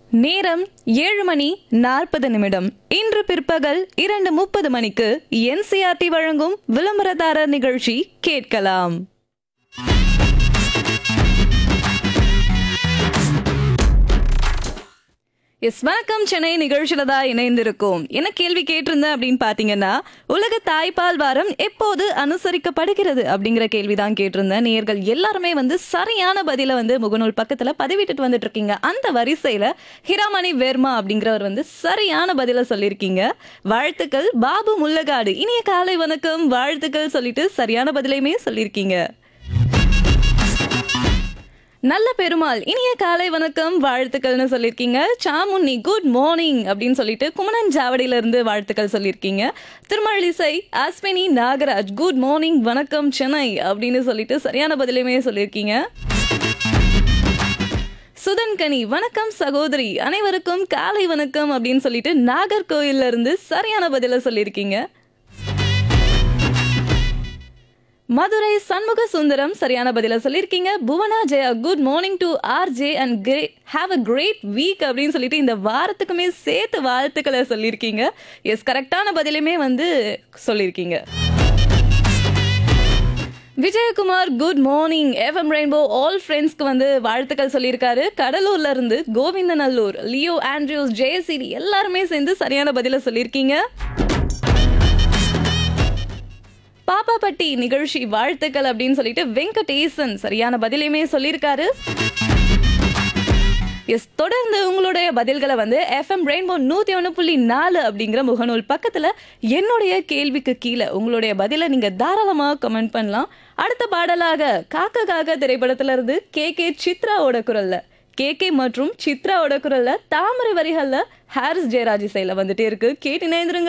நேரம் ஏழு மணி நாற்பது நிமிடம் இன்று பிற்பகல் இரண்டு முப்பது மணிக்கு என்சிஆர்டி வழங்கும் விளம்பரதாரர் நிகழ்ச்சி கேட்கலாம் எஸ் வணக்கம் சென்னை நிகழ்ச்சியில தான் இணைந்திருக்கும் என்ன கேள்வி கேட்டிருந்தேன் அப்படின்னு பாத்தீங்கன்னா உலக தாய்ப்பால் வாரம் எப்போது அனுசரிக்கப்படுகிறது அப்படிங்கிற கேள்வி தான் கேட்டிருந்தேன் நேர்கள் எல்லாருமே வந்து சரியான பதில வந்து முகநூல் பக்கத்துல பதிவிட்டுட்டு வந்துட்டு இருக்கீங்க அந்த வரிசையில ஹிராமணி வெர்மா அப்படிங்கிறவர் வந்து சரியான பதில சொல்லியிருக்கீங்க வாழ்த்துக்கள் பாபு முல்லகாடு இனிய காலை வணக்கம் வாழ்த்துக்கள் சொல்லிட்டு சரியான பதிலையுமே சொல்லியிருக்கீங்க நல்ல பெருமாள் இனிய காலை வணக்கம் வாழ்த்துக்கள்னு சொல்லியிருக்கீங்க சாமுன்னி குட் மார்னிங் அப்படின்னு சொல்லிட்டு குமணன் ஜாவடியில இருந்து வாழ்த்துக்கள் சொல்லியிருக்கீங்க திருமழிசை அஸ்வினி நாகராஜ் குட் மார்னிங் வணக்கம் சென்னை அப்படின்னு சொல்லிட்டு சரியான பதிலுமே சொல்லியிருக்கீங்க சுதன்கனி வணக்கம் சகோதரி அனைவருக்கும் காலை வணக்கம் அப்படின்னு சொல்லிட்டு நாகர்கோயில்ல இருந்து சரியான பதில சொல்லியிருக்கீங்க மதுரை சண்முக சுந்தரம் சரியான பதில சொல்லியிருக்கீங்க Bhuvana Jaya good morning to R J and grey have a great week அப்படின்னு சொல்லிட்டு இந்த வாரத்துக்குமே சேர்த்து வாழ்த்துக்களை சொல்லியிருக்கீங்க எஸ் கரெக்டான பதிலுமே வந்து சொல்லியிருக்கீங்க Vijayakumar good morning FM rainbow all ஃப்ரெண்ட்ஸ்க்கு வந்து வாழ்த்துக்கள் சொல்லியிருக்காரு கடலூர்ல இருந்து கோவிந்தநல்லூர் லியோ ஆண்ட்ரியூஸ் ஜெயசிடி எல்லாருமே சேர்ந்து சரியான பதில சொல்லியிருக்கீங்க பாப்பாப்பட்டி நிகழ்ச்சி வாழ்த்துக்கள் அப்படின்னு சொல்லிட்டு வெங்கடேசன் சரியான பதிலையுமே சொல்லியிருக்காரு எஸ் தொடர்ந்து உங்களுடைய பதில்களை வந்து எஃப்எம் ரெயின்போ நூத்தி ஒன்று புள்ளி நாலு அப்படிங்கிற முகநூல் பக்கத்துல என்னுடைய கேள்விக்கு கீழே உங்களுடைய பதிலை நீங்க தாராளமா கமெண்ட் பண்ணலாம் அடுத்த பாடலாக காக்க காக்க திரைப்படத்துல இருந்து கே கே சித்ராவோட குரல்ல கே கே மற்றும் சித்ராவோட குரல்ல தாமரை வரிகள்ல ஹாரிஸ் ஜெயராஜ் இசையில வந்துட்டே இருக்கு கேட்டு நேர்ந்துருங்க